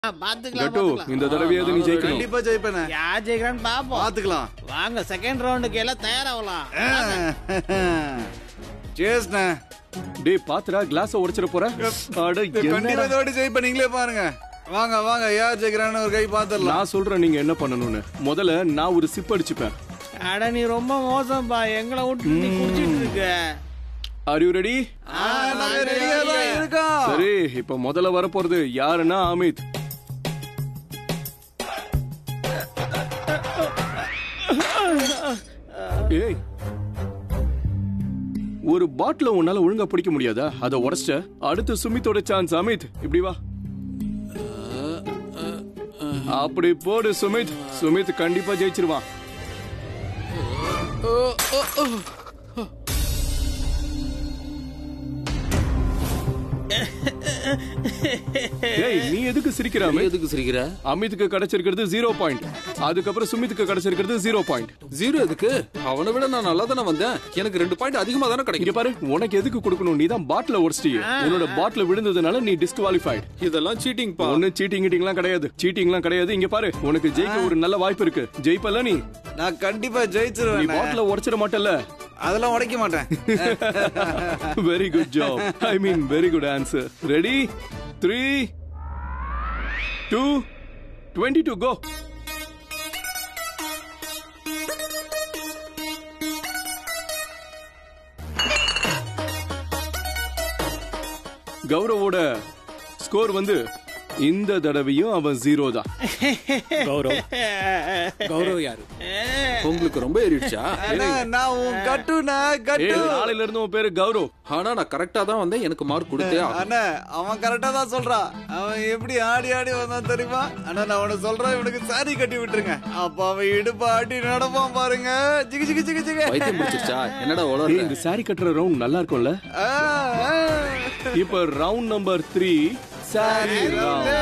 ஆ, பாத்துக்கலாம் கட்டு பாத்துக்கலாம். இந்த தடவையாவது நீ ஜெயிக்கணும் கண்டிப்பா ஜெயிப்பேனே யார் ஜெயிக்கிறான்னு பாப்போம் பாத்துக்கலாம் வாங்க செகண்ட் ரவுண்டுக்கு எல்லாம் தயாராகலாம் சேஸ்ண்ணே டேய் பாத்துடா கிளாஸ உடைச்சிட போற அட கண்டிப்பா என்னடா இந்த வாட்டி ஜெயிப்பேன் நீங்களே பாருங்க வாங்க வாங்க யார் ஜெயிக்கிறான்னு ஒரு கை பாத்துடலாம் நான் சொல்றேன் நீங்க என்ன பண்ணணும்னு முதல்ல நான் ஒரு சிப் அடிச்சுப்பேன் அட நீ ரொம்ப மோசம்பா எங்களை விட்டு நீ குடிச்சிட்டு இருக்க ஆர் யூ ரெடி ஆ, நாங்க ரெடியா தான் இருக்கோம் சரி இப்ப முதல்ல வர போறது யாருன்னா அமித் ஏய் ஒரு பாட்டில உன்னால ஒழுங்கா பிடிக்க முடியாதா அத உடைச்சிட்ட அடுத்து சுமித்தோட சான்ஸ் அமித் இப்படி வா அப்படி போடு சுமித் சுமித் கண்டிப்பா ஜெயிச்சிருவான் ஏய் நீ எதுக்கு சிரிக்கிற நீ அமித் எதுக்கு சிரிக்கிற அமித்துக்கு கிடைச்சிருக்கிறது ஜீரோ பாயிண்ட் அதுக்கப்புறம் சுமித்துக்கு கிடைச்சிருக்கிறது ஜீரோ பாயிண்ட் ஜீரோ எதுக்கு அவனை விட நான் நல்லா தானே வந்தேன் எனக்கு ரெண்டு பாயிண்ட் அதிகமா தானே இங்க கிடைக்கும் பாரு உனக்கு எதுக்கு கொடுக்கணும் நீ தான் பாட்டில உடைச்சிட்டியே உன்னோட பாட்டில விழுந்ததுனால நீ டிஸ்குவாலிஃபைட் இதெல்லாம் சீட்டிங் பா ஒண்ணு சீட்டிங் கீட்டிங்லாம் கிடையாது சீட்டிங்லாம் கிடையாது இங்க பாரு உனக்கு ஜெயிக்க ஒரு நல்ல வாய்ப்பு இருக்கு ஜெயிப்பல நீ நான் கண்டிப்பா நீ ஜெயிச்சிருவேன் பாட்டில உடைச்சிட மாட்டல்ல அதெல்லாம் உடைக்க மாட்டேன் very good job I mean very good answer ready three two twenty two go கௌரவோட ஸ்கோர் வந்து இந்த தடவையும் அவன் ஜீரோ தான் கௌரவ் கௌரவ் யாரு உங்களுக்கு ரொம்ப ஏறிடுச்சா அண்ணா, நான் உன் கட்டுண்ணா கட்டு ஏய் நாளையில இருந்து உன் பேரு கௌரவ் ஆனா நான் கரெக்டா தான் வந்தேன் எனக்கு மார்க் கொடுத்தே ஆகணும். அண்ணா அவன் கரெக்டா தான் சொல்றான் அவன் எப்படி ஆடி ஆடி வந்தான் தெரியுமா அண்ணா நான் அவனை சொல்றேன் இவனுக்கு சாரி கட்டி விட்டுருங்க அப்ப அவன் இடுப்பு ஆட்டி நடப்பான் பாருங்க ஜிகு ஜிகு ஜிகு ஜிகு பைத்தியம் பிடிச்சிருச்சா என்னடா ஏய், உளற இந்த சாரி கட்டுற ரவுண்ட் நல்லா இருக்கும்ல ஆ, ஆ. இப்ப round number three sorry round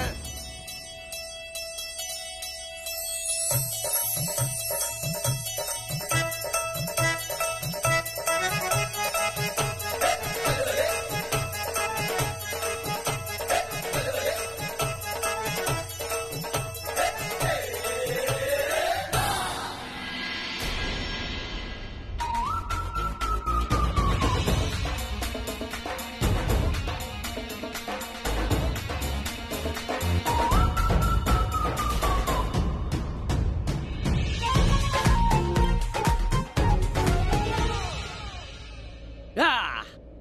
ஆ!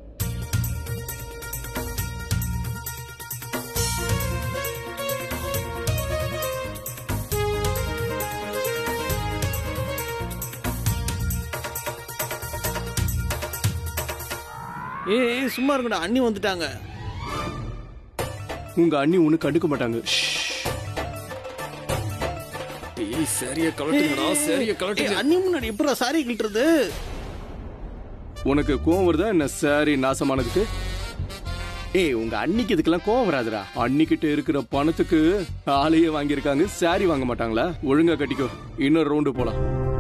ஏய் ஏய், சும்மா இருக்கடா அண்ணி வந்துட்டாங்க உங்க அண்ணி ஒண்ணு கண்டுக்க மாட்டாங்க ஏய் சரியா கலட்டுங்கடா சரியா ஏய், கலட்டுங்க அண்ணி முன்னாடி எப்படா சாரி கிட்டுறது உனக்கு கோவம் வருதா என்ன சாரி நாசமானதுக்கு ஏய் உங்க அன்னிக்கு இதுக்கெல்லாம் கோவம் வராதுடா அன்னிக்கிட்ட இருக்கிற பணத்துக்கு ஆளையே வாங்கியிருக்காங்க சாரி வாங்க மாட்டாங்களா ஒழுங்கா கட்டிக்கோ இன்னொரு ரவுண்டு போலாம்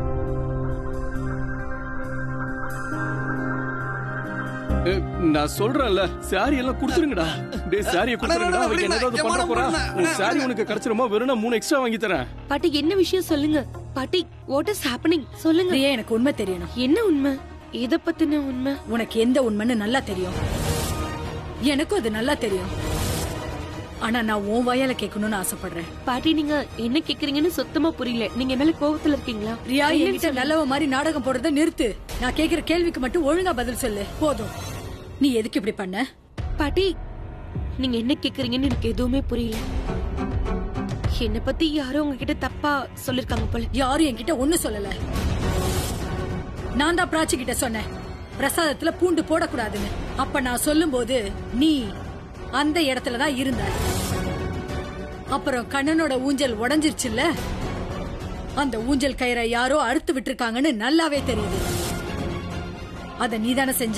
ஏய், நான் சொல்றேன்ல சாரி எல்லாம் கொடுத்துருங்கடா டேய் சாரியை கொடுத்துருங்கடா அண்ணா, அவங்க என்ன ஏதாவது என் பண்ண மனம் போறா பண்ணல. உன் சாரி உனக்கு கிடைச்சிருமா வெறும் மூணு எக்ஸ்ட்ரா வாங்கி தரேன் பாட்டி என்ன விஷயம் சொல்லுங்க பாட்டி வாட் இஸ் ஹேப்பனிங் சொல்லுங்க பிரியா எனக்கு உண்மை தெரியணும் என்ன உண்மை எதை பத்தின உண்மை உனக்கு எந்த உண்மைன்னு நல்லா தெரியும் எனக்கும் அது நல்லா தெரியும் ஆனா நான் உன் வாயால கேட்கணும்னு ஆசைப்படுறேன் பாட்டி நீங்க என்ன கேக்குறீங்கன்னு சுத்தமா புரியல நீங்க மேல கோவத்துல இருக்கீங்களா பிரியா என்கிட்ட நல்லவ மாதிரி நாடகம் போடுறத நிறுத்து நான் கேக்குற கேள்விக்கு மட்டும் ஒழுங்கா பதில் சொல்லு போதும் நீ எதுக்கு இப்படி பண்ண பாட்டி நீங்க என்ன கேக்குறீங்கன்னு எனக்கு எதுவுமே புரியல என்ன பத்தி யாரோ உங்ககிட்ட தப்பா சொல்லிருக்காங்க போல யாரும் என்கிட்ட ஒண்ணு சொல்லல நான் தான் பிராச்சி கிட்ட சொன்னேன் பிரசாதத்துல பூண்டு போடக்கூடாதுன்னு அப்ப நான் சொல்லும்போது நீ அந்த இடத்துல தான் இருந்த அப்புறம் கண்ணனோட ஊஞ்சல் உடைஞ்சிருச்சுல்ல அந்த ஊஞ்சல் கயிறை யாரோ அறுத்து விட்டுருக்காங்கன்னு நல்லாவே தெரியுது அத நீதானே செஞ்ச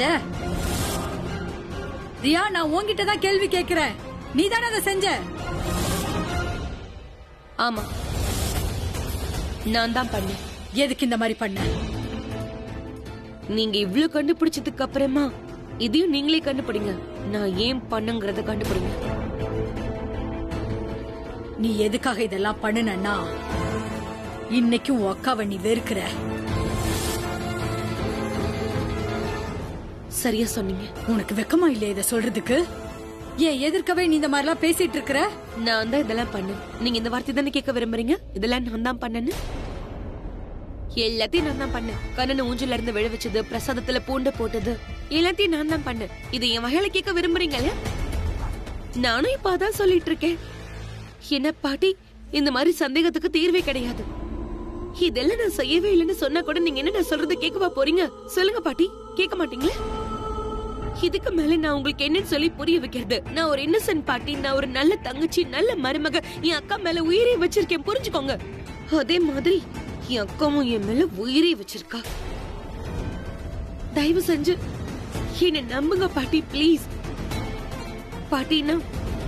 ரியா நான் உன்கிட்ட தான் கேள்வி கேக்குறேன் நீதானே அதை செஞ்ச ஆமா நான் தான் பண்ணேன் எதுக்கு இந்த மாதிரி பண்ண நீங்க இவ்ளோ கண்டுபிடிச்சதுக்கு அப்புறமா இதையும் நீங்களே கண்டுபிடிங்க நான் ஏன் பண்ணுங்கறத கண்டுபிடிங்க நீ எதுக்காக இதெல்லாம் பண்ணுனன்னா இன்னைக்கும் உன் அக்காவை நீ வெறுக்கிற சரியா சொன்னீங்க உனக்கு வெக்கமா இல்லையா இத சொல்றதுக்கு ஏன் எதிர்க்கவே நீ இந்த மாதிரிலாம் பேசிட்டு இருக்கிற நான் தான் இதெல்லாம் பண்ணேன் நீங்க இந்த வார்த்தை தானே கேட்க விரும்புறீங்க இதெல்லாம் நான் தான் பண்ணேன்னு எல்லாத்தையும் நான் தான் பண்ணேன் கண்ணனை ஊஞ்சல்ல இருந்து விழ வச்சது பிரசாதத்துல பூண்டு போட்டது எல்லாத்தையும் நான் தான் பண்ணேன் இது என் வகையில கேட்க விரும்புறீங்களே நானும் இப்ப அதான் சொல்லிட்டு இருக்கேன் என்ன பாட்டி இந்த மாதிரி சந்தேகத்துக்கு தீர்வே கிடையாது இதெல்லாம் நான் செய்யவே இல்லைன்னு சொன்னா கூட நீங்க என்ன நான் சொல்றது கேட்கவா போறீங்க சொல்லுங்க பாட்டி கேட்க மாட்டீங்களே இதுக்கு மேல நான் உங்களுக்கு என்னன்னு சொல்லி புரிய வைக்கிறது நான் ஒரு இன்னசென்ட் பாட்டி நான் ஒரு நல்ல தங்கச்சி நல்ல மருமக என் அக்கா மேல உயிரே வச்சிருக்கேன் புரிஞ்சுக்கோங்க அதே மாதிரி என் அக்காவும் என் மேல உயிரே வச்சிருக்கா தயவு செஞ்சு என்ன நம்புங்க பாட்டி ப்ளீஸ் பாட்டினா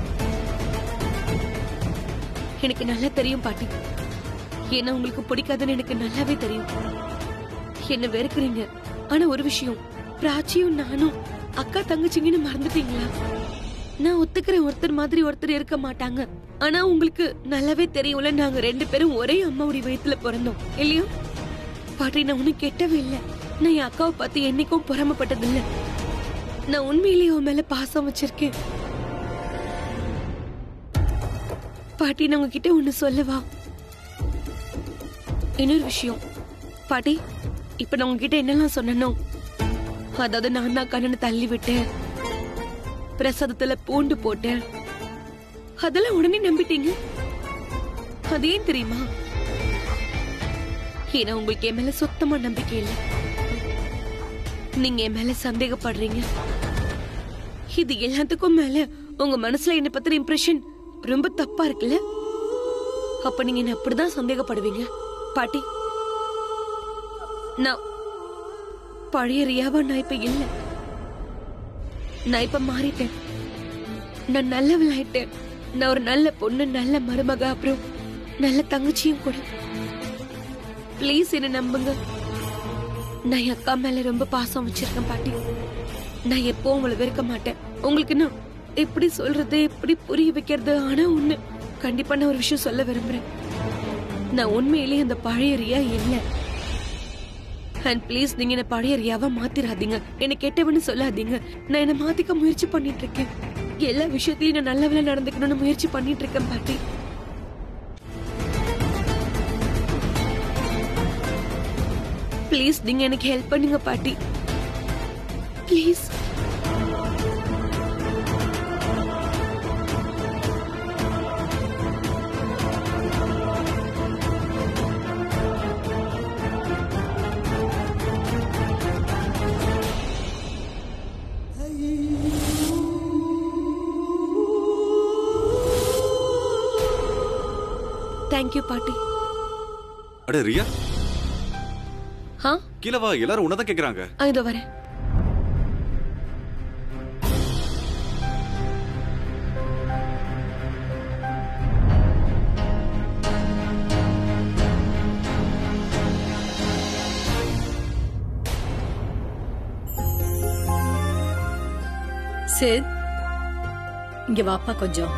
எனக்கு நல்லா தெரியும் பாட்டி என்ன உங்களுக்கு பிடிக்காதுன்னு எனக்கு நல்லாவே தெரியும் என்ன வெறுக்கிறீங்க ஆனா ஒரு விஷயம் பிராச்சியும் நானும் அக்கா தங்கச்சிங்கன்னு மறந்துட்டீங்களா நான் ஒத்துக்கிறேன் ஒருத்தர் மாதிரி ஒருத்தர் இருக்க மாட்டாங்க ஆனா உங்களுக்கு நல்லாவே தெரியும்ல நாங்க ரெண்டு பேரும் ஒரே அம்மாவுடைய வயித்துல பிறந்தோம் இல்லையோ பாட்டி நான் ஒன்னும் கெட்டவே இல்ல நான் என் அக்காவை பார்த்து என்னைக்கும் பொறாமப்பட்டது இல்ல நான் உண்மையிலேயே உன் மேல பாசம் வச்சிருக்கேன் பாட்டி நான் உங்ககிட்ட ஒண்ணு சொல்லவா இன்னொரு விஷயம் பாட்டி இப்ப நான் உங்ககிட்ட என்னெல்லாம் சொன்னனோ அதாவது நான் தான் கண்ணனை தள்ளி விட்டேன் பிரசாதத்துல பூண்டு போட்டேன் அதெல்லாம் உடனே நம்பிட்டீங்க அது ஏன் தெரியுமா ஏன்னா உங்களுக்கு என் மேல சுத்தமா நம்பிக்கை இல்லை நீங்க என் மேல சந்தேகப்படுறீங்க இது எல்லாத்துக்கும் மேல உங்க மனசுல என்ன பத்தின இம்ப்ரெஷன் ரொம்ப தப்பா இருக்குல்ல அப்ப நீங்க என்ன அப்படிதான் சந்தேகப்படுவீங்க பாட்டி நான் பழைய ரியாவா நான் இப்ப இல்ல நான் இப்ப மாறிட்டேன் நான் நல்லவளாயிட்டேன் நான் ஒரு நல்ல பொண்ணு நல்ல மருமக அப்புறம் நல்ல தங்கச்சியும் கூட ப்ளீஸ் என்ன நம்புங்க நான் என் அக்கா மேல ரொம்ப பாசம் வச்சிருக்கேன் பாட்டி நான் எப்போ உங்களை வெறுக்க மாட்டேன் உங்களுக்கு நான் எப்படி சொல்றது எப்படி புரிய வைக்கிறது ஆனா ஒண்ணு கண்டிப்பா நான் ஒரு விஷயம் சொல்ல விரும்புறேன் நான் உண்மையிலேயே அந்த பழைய ரியா இல்லை அண்ட் ப்ளீஸ் நீங்க என்ன பழைய ரியாவா மாத்திராதீங்க என்ன கெட்டவன்னு சொல்லாதீங்க நான் என்ன மாத்திக்க முயற்சி பண்ணிட்டு இருக்கேன் எல்லா விஷயத்திலயும் நான் நல்லவளா நடந்துக்கணும்னு முயற்சி பண்ணிட்டு இருக்கேன் பாட்டி ப்ளீஸ் நீங்க எனக்கு ஹெல்ப் பண்ணுங்க பாட்டி ப்ளீஸ் தேங்க்யூ பாட்டி அட ரியா ஆ கீழே வா எல்லாரும் உன்னதான் கேக்குறாங்க ஆ, இதோ வரேன் சித் இங்க வாப்பா கொஞ்சம்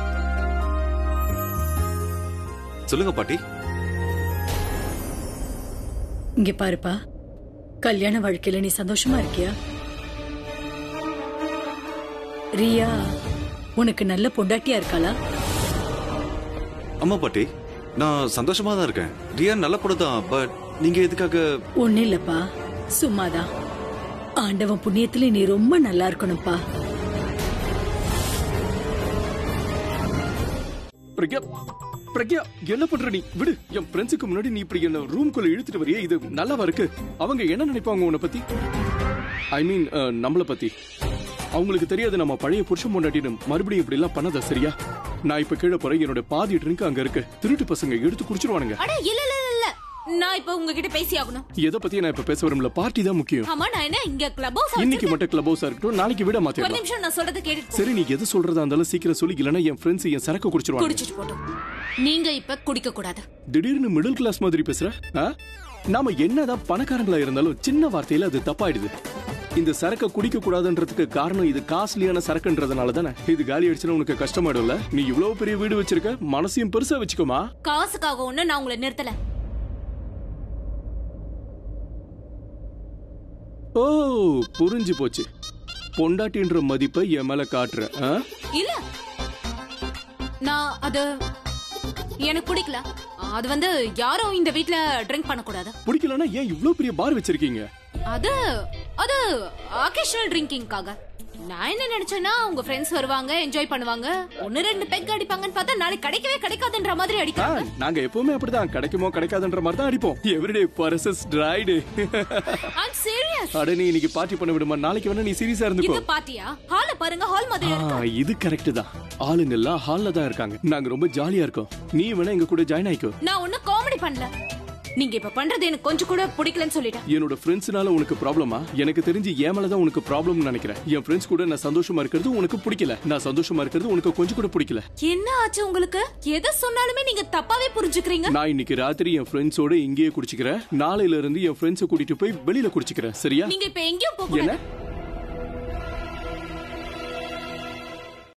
சொல்லுங்க பாட்டி இங்க பாருப்பா கல்யாண வாழ்க்கையில நீ சந்தோஷமா இருக்கியா ரியா உனக்கு நல்ல பொண்டாட்டியா இருக்காளா ஆமா பாட்டி நான் சந்தோஷமா தான் இருக்கேன் ரியா நல்ல பொண்ணு தான் பட் நீங்க எதுக்காக ஒண்ணு இல்லப்பா சும்மாதான் ஆண்டவன் புண்ணியத்துல நீ ரொம்ப நல்லா இருக்கணும்ப்பா பிரக்யா பிரக்யா என்ன பண்ற நீ விடு என் ஃப்ரெண்ட்ஸுக்கு முன்னாடி நீ இப்படி என்ன ரூம்குள்ள இழுத்துட்டு வரியே இது நல்லாவா இருக்கு அவங்க என்ன நினைப்பாங்க உன்னை பத்தி ஐ மீன் நம்மள பத்தி அவங்களுக்கு தெரியாது நம்ம பழைய புருஷன் பொண்டாட்டின்னு மறுபடியும் இப்படி எல்லாம் பண்ணதா சரியா நான் இப்ப கீழே போறேன் என்னோட பாதி ட்ரிங்க் அங்க இருக்கு திருட்டு பசங்க எடுத்து குடிச்சிருவானுங்க அட இல்ல இல்ல இல்ல, இல்ல நான் இப்ப உங்ககிட்ட பேசி ஆகணும் எதை பத்தி நான் இப்ப பேச விரும்பல பார்ட்டி தான் முக்கியம் ஆமா நான் என்ன இங்க கிளப் ஹவுஸ் இன்னைக்கு மட்டும் கிளப் ஹவுஸா இருக்கட்டும் நாளைக்கு விட ஒரு மாத்திடலாம் நிமிஷம் நான் சொல்றத கேட்டுட்டு போ. சரி நீ எது சொல்றதா இருந்தாலும் சீக்கிரம் சொல்லி இல்லைன்னா என் ஃப்ரெண்ட்ஸ் என் சரக்கு குடிச்சிருவாங்க குடிச்சிட்டு போட்டோம் நீங்க இப்ப குடிக்க கூடாது திடீர்னு மிடில் கிளாஸ் மாதிரி பேசுற ஆ? நாம என்னதான் பணக்காரங்களா இருந்தாலும் சின்ன வார்த்தையில அது தப்பாயிடுது இந்த சரக்க குடிக்க கூடாதுன்றதுக்கு காரணம் இது காஸ்ட்லியான சரக்குன்றதுனால தானே இது காலி அடிச்சுனா உனக்கு கஷ்டமாயிடும்ல நீ இவ்வளவு பெரிய வீடு வச்சிருக்க மனசையும் பெருசா வச்சுக்கோமா காசுக்காக ஒண்ணு நான் உங்களை நிறுத்தல ஓ புரிஞ்சு போச்சு பொண்டாட்டின்ற மதிப்பை என் மேல காட்டுற ஆ? இல்ல நான் அது எனக்கு பிடிக்கல அது வந்து யாரும் இந்த வீட்ல ட்ரிங்க் பண்ணக்கூடாது பிடிக்கலன்னா ஏன் இவ்ளோ பெரிய பார் வச்சிருக்கீங்க அது அது அகேஷனல் ட்ரிங்கிங்காக நான் என்ன நினைச்சேன்னா உங்க ஃப்ரெண்ட்ஸ் வருவாங்க என்ஜாய் பண்ணுவாங்க ஒன்னு ரெண்டு பெக் அடிப்பாங்கன்னு பார்த்தா நாளைக்கு கிடைக்கவே கிடைக்காதுன்ற மாதிரி ஆ, அடிக்கிறாங்க நாங்க எப்பவுமே அப்படிதான் கிடைக்குமோ கிடைக்காதுன்ற மாதிரி தான் அடிப்போம் everyday process tried I'm serious அட நீ இன்னைக்கு பார்ட்டி பண்ண விடுமா நாளைக்கு வேணா நீ சீரியஸா இருந்துக்கோ இது பாத்தியா ஹால பாருங்க ஹால் மாதிரி ஆ, இருக்கு இது கரெக்ட் தான் ஆளுங்க எல்லாம் ஹால்ல தான் இருக்காங்க நாங்க ரொம்ப ஜாலியா இருக்கோம் நீ வேணா எங்க கூட ஜாயின் ஆயிக்கோ நான் ஒன்னும் காமெடி பண்ணல நீங்க இப்ப பண்றது எனக்கு கொஞ்சம் கூட பிடிக்கலன்னு சொல்லிட்டேன் என்னோட ஃப்ரெண்ட்ஸ்னால உனக்கு ப்ராப்ளமா எனக்கு தெரிஞ்சு என் மேல தான் உனக்கு ப்ராப்ளம்னு நினைக்கிறேன் என் ஃப்ரெண்ட்ஸ் கூட நான் சந்தோஷமா இருக்கிறது உனக்கு பிடிக்கல நான் சந்தோஷமா இருக்கிறது உனக்கு கொஞ்சம் கூட பிடிக்கல என்ன ஆச்சு உங்களுக்கு எதை சொன்னாலுமே நீங்க தப்பாவே புரிஞ்சுக்கிறீங்க நான் இன்னைக்கு ராத்திரி என் ஃப்ரெண்ட்ஸோட இங்கேயே குடிச்சுக்கிறேன் நாளையில இருந்து என் ஃப்ரெண்ட்ஸை கூட்டிட்டு போய் வெளியில குடிச்சுக்கிறேன் சரியா நீங்க இப்ப எங்கேயும் போக என்ன கூடாது